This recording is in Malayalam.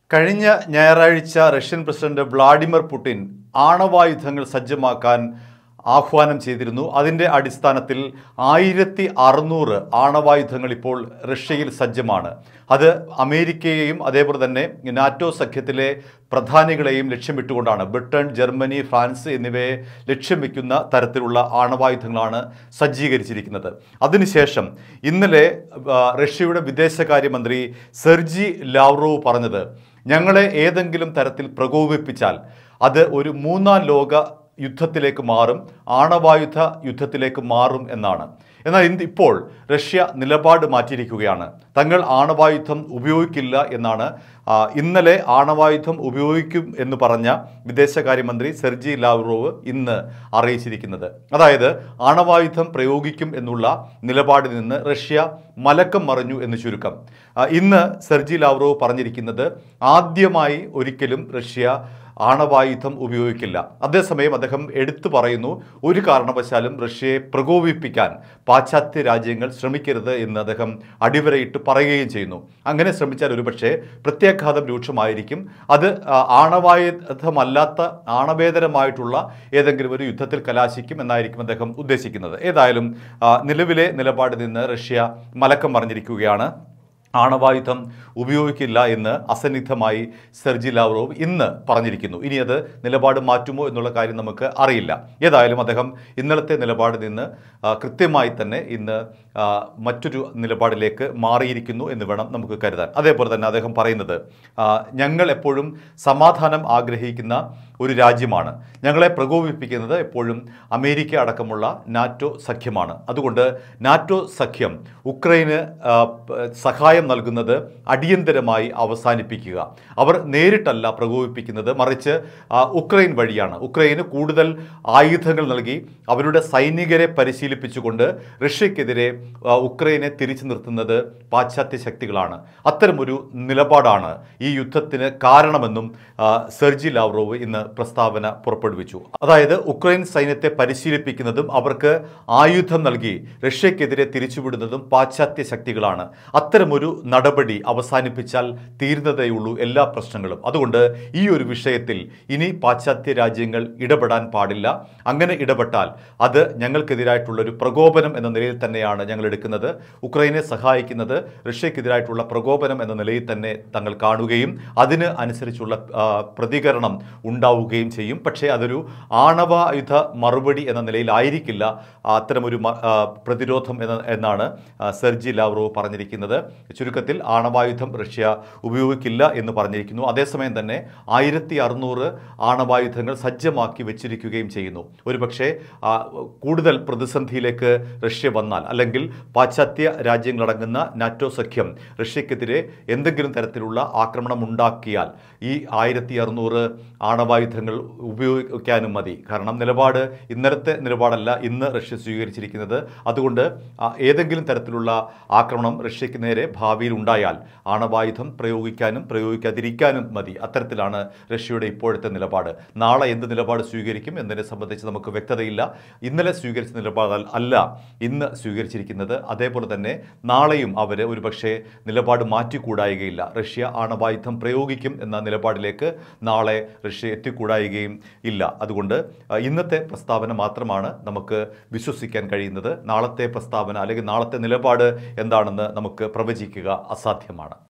കഴിഞ്ഞ ഞായറാഴ്ച റഷ്യൻ പ്രസിഡന്റ് വ്ളാഡിമിർ പുടിൻ ആണവായുധങ്ങൾ സജ്ജമാക്കാൻ ആഹ്വാനം ചെയ്തിരുന്നു അതിൻ്റെ അടിസ്ഥാനത്തിൽ ആയിരത്തി അറുന്നൂറ് ആണവായുധങ്ങൾ ഇപ്പോൾ റഷ്യയിൽ സജ്ജമാണ് അത് അമേരിക്കയെയും അതേപോലെ തന്നെ നാറ്റോ സഖ്യത്തിലെ പ്രധാനികളെയും ലക്ഷ്യമിട്ടുകൊണ്ടാണ് ബ്രിട്ടൻ ജർമ്മനി ഫ്രാൻസ് എന്നിവയെ ലക്ഷ്യം വയ്ക്കുന്ന തരത്തിലുള്ള ആണവായുധങ്ങളാണ് സജ്ജീകരിച്ചിരിക്കുന്നത് അതിനുശേഷം ഇന്നലെ ആ, റഷ്യയുടെ വിദേശകാര്യമന്ത്രി സെർജി ലാവ്റോവ് പറഞ്ഞത് ഞങ്ങളെ ഏതെങ്കിലും തരത്തിൽ പ്രകോപിപ്പിച്ചാൽ അത് ഒരു മൂന്നാം ലോക യുദ്ധത്തിലേക്ക് മാറും ആണവായുധ യുദ്ധത്തിലേക്ക് മാറും എന്നാണ് എന്നാൽ ഇന്ന് ഇപ്പോൾ റഷ്യ നിലപാട് മാറ്റിയിരിക്കുകയാണ് തങ്ങൾ ആണവായുധം ഉപയോഗിക്കില്ല എന്നാണ് ആ, ഇന്നലെ ആണവായുധം ഉപയോഗിക്കും എന്ന് പറഞ്ഞ വിദേശകാര്യമന്ത്രി സെർജി ലാവ്റോവ് ഇന്ന് അറിയിച്ചിരിക്കുന്നത് അതായത് ആണവായുധം പ്രയോഗിക്കും എന്നുള്ള നിലപാടിൽ നിന്ന് റഷ്യ മലക്കം മറിഞ്ഞു എന്ന് ചുരുക്കം ആ, ഇന്ന് സെർജി ലാവ്റോവ് പറഞ്ഞിരിക്കുന്നത് ആദ്യമായി ഒരിക്കലും റഷ്യ ആണവായുധം ഉപയോഗിക്കില്ല അതേസമയം അദ്ദേഹം എടുത്തു പറയുന്നു ഒരു കാരണവശാലും റഷ്യയെ പ്രകോപിപ്പിക്കാൻ പാശ്ചാത്യ രാജ്യങ്ങൾ ശ്രമിക്കരുത് എന്ന് അദ്ദേഹം അടിവരയിട്ട് പറയുകയും ചെയ്യുന്നു അങ്ങനെ ശ്രമിച്ചാൽ ഒരുപക്ഷെ പ്രത്യാഘാതം രൂക്ഷമായിരിക്കും അത് ആ, ആണവായുധമല്ലാത്ത ആണവേതരമായിട്ടുള്ള ഏതെങ്കിലും ഒരു യുദ്ധത്തിൽ കലാശിക്കും എന്നായിരിക്കും അദ്ദേഹം ഉദ്ദേശിക്കുന്നത് ഏതായാലും ആ, നിലവിലെ നിലപാടിൽ നിന്ന് റഷ്യ മലക്കം പറഞ്ഞിരിക്കുകയാണ് ആണവായുധം ഉപയോഗിക്കില്ല എന്ന് അസന്നിഗ്ധമായി സെർജി ലാവ്റോവ് ഇന്ന് പറഞ്ഞിരിക്കുന്നു ഇനി അത് നിലപാട് മാറ്റുമോ എന്നുള്ള കാര്യം നമുക്ക് അറിയില്ല ഏതായാലും അദ്ദേഹം ഇന്നലത്തെ നിലപാടിൽ നിന്ന് ആ, കൃത്യമായി തന്നെ ഇന്ന് ആ, മറ്റൊരു നിലപാടിലേക്ക് മാറിയിരിക്കുന്നു എന്ന് വേണം നമുക്ക് കരുതാൻ അതേപോലെ തന്നെ അദ്ദേഹം പറയുന്നത് ആ, ഞങ്ങൾ എപ്പോഴും സമാധാനം ആഗ്രഹിക്കുന്ന ഒരു രാജ്യമാണ് ഞങ്ങളെ പ്രകോപിപ്പിക്കുന്നത് എപ്പോഴും അമേരിക്ക അടക്കമുള്ള നാറ്റോ സഖ്യമാണ് അതുകൊണ്ട് നാറ്റോ സഖ്യം ഉക്രൈന് ആ, പ- സഹായം നൽകുന്നത് അടിയന്തരമായി അവസാനിപ്പിക്കുക അവർ നേരിട്ടല്ല പ്രകോപിപ്പിക്കുന്നത് മറിച്ച് ആ, ഉക്രൈൻ വഴിയാണ് ഉക്രൈന് കൂടുതൽ ആയുധങ്ങൾ നൽകി അവരുടെ സൈനികരെ പരിശീലിപ്പിച്ചുകൊണ്ട് റഷ്യക്കെതിരെ ആ, ഉക്രൈനെ തിരിച്ചു നിർത്തുന്നത് പാശ്ചാത്യ ശക്തികളാണ് അത്തരമൊരു നിലപാടാണ് ഈ യുദ്ധത്തിന് കാരണമെന്നും ആ, സെർജി ലാവ്റോവ് ഇന്ന് പ്രസ്താവന പുറപ്പെടുവിച്ചു അതായത് ഉക്രൈൻ സൈന്യത്തെ പരിശീലിപ്പിക്കുന്നതും അവർക്ക് ആയുധം നൽകി റഷ്യക്കെതിരെ തിരിച്ചുവിടുന്നതും പാശ്ചാത്യ ശക്തികളാണ് അത്തരമൊരു നടപടി അവസാനിപ്പിച്ചാൽ തീരുന്നതേയുള്ളൂ എല്ലാ പ്രശ്നങ്ങളും അതുകൊണ്ട് ഈ ഒരു വിഷയത്തിൽ ഇനി പാശ്ചാത്യ രാജ്യങ്ങൾ ഇടപെടാൻ പാടില്ല അങ്ങനെ ഇടപെട്ടാൽ അത് ഞങ്ങൾക്കെതിരായിട്ടുള്ള ഒരു പ്രകോപനം എന്ന നിലയിൽ തന്നെയാണ് ഞങ്ങൾ എടുക്കുന്നത് ഉക്രൈനെ സഹായിക്കുന്നത് റഷ്യക്കെതിരായിട്ടുള്ള പ്രകോപനം എന്ന നിലയിൽ തന്നെ തങ്ങൾ കാണുകയും അതിന് അനുസരിച്ചുള്ള ആ, പ്രതികരണം ഉണ്ടാവുകയും ചെയ്യും പക്ഷേ അതൊരു ആണവായുധ മറുപടി എന്ന നിലയിലായിരിക്കില്ല ആ, അത്തരമൊരു മ- ആ, പ്രതിരോധം എന്ന എന്നാണ് ആ, സെർജി ലാവ്റോവ് പറഞ്ഞിരിക്കുന്നത് ചുരുക്കത്തിൽ ആണവായുധം റഷ്യ ഉപയോഗിക്കില്ല എന്ന് പറഞ്ഞിരിക്കുന്നു അതേസമയം തന്നെ ആയിരത്തി അറുന്നൂറ് ആണവായുധങ്ങൾ സജ്ജമാക്കി വെച്ചിരിക്കുകയും ചെയ്യുന്നു ഒരുപക്ഷെ ആ, കൂടുതൽ പ്രതിസന്ധിയിലേക്ക് റഷ്യ വന്നാൽ അല്ലെങ്കിൽ പാശ്ചാത്യ രാജ്യങ്ങളടങ്ങുന്ന നാറ്റോ സഖ്യം റഷ്യക്കെതിരെ എന്തെങ്കിലും തരത്തിലുള്ള ആക്രമണം ഉണ്ടാക്കിയാൽ ഈ ആയിരത്തി അറുന്നൂറ് ആണവായുധങ്ങൾ ഉപയോഗിക്കാനും മതി കാരണം നിലപാട് ഇന്നലത്തെ നിലപാടല്ല ഇന്ന് റഷ്യ സ്വീകരിച്ചിരിക്കുന്നത് അതുകൊണ്ട് ആ, ഏതെങ്കിലും തരത്തിലുള്ള ആക്രമണം റഷ്യക്ക് നേരെ ഭാവിയിൽ ഉണ്ടായാൽ ആണവായുധം പ്രയോഗിക്കാനും പ്രയോഗിക്കാതിരിക്കാനും മതി അത്തരത്തിലാണ് റഷ്യയുടെ ഇപ്പോഴത്തെ നിലപാട് നാളെ എന്ത് നിലപാട് സ്വീകരിക്കും എന്നതിനെ സംബന്ധിച്ച് നമുക്ക് വ്യക്തതയില്ല ഇന്നലെ സ്വീകരിച്ച നിലപാട് അല്ല ഇന്ന് സ്വീകരിച്ചിരിക്കുന്നത് അതേപോലെ തന്നെ നാളെയും അവർ ഒരുപക്ഷെ നിലപാട് മാറ്റിക്കൂടായികയില്ല റഷ്യ ആണവായുധം പ്രയോഗിക്കും എന്ന നിലപാടിലേക്ക് നാളെ റഷ്യ എത്തിക്കൂടായികയും ഇല്ല അതുകൊണ്ട് ആ, ഇന്നത്തെ പ്രസ്താവന മാത്രമാണ് നമുക്ക് വിശ്വസിക്കാൻ കഴിയുന്നത് നാളത്തെ പ്രസ്താവന അല്ലെങ്കിൽ നാളത്തെ നിലപാട് എന്താണെന്ന് നമുക്ക് പ്രവചിക്കുക അസാധ്യമാണ്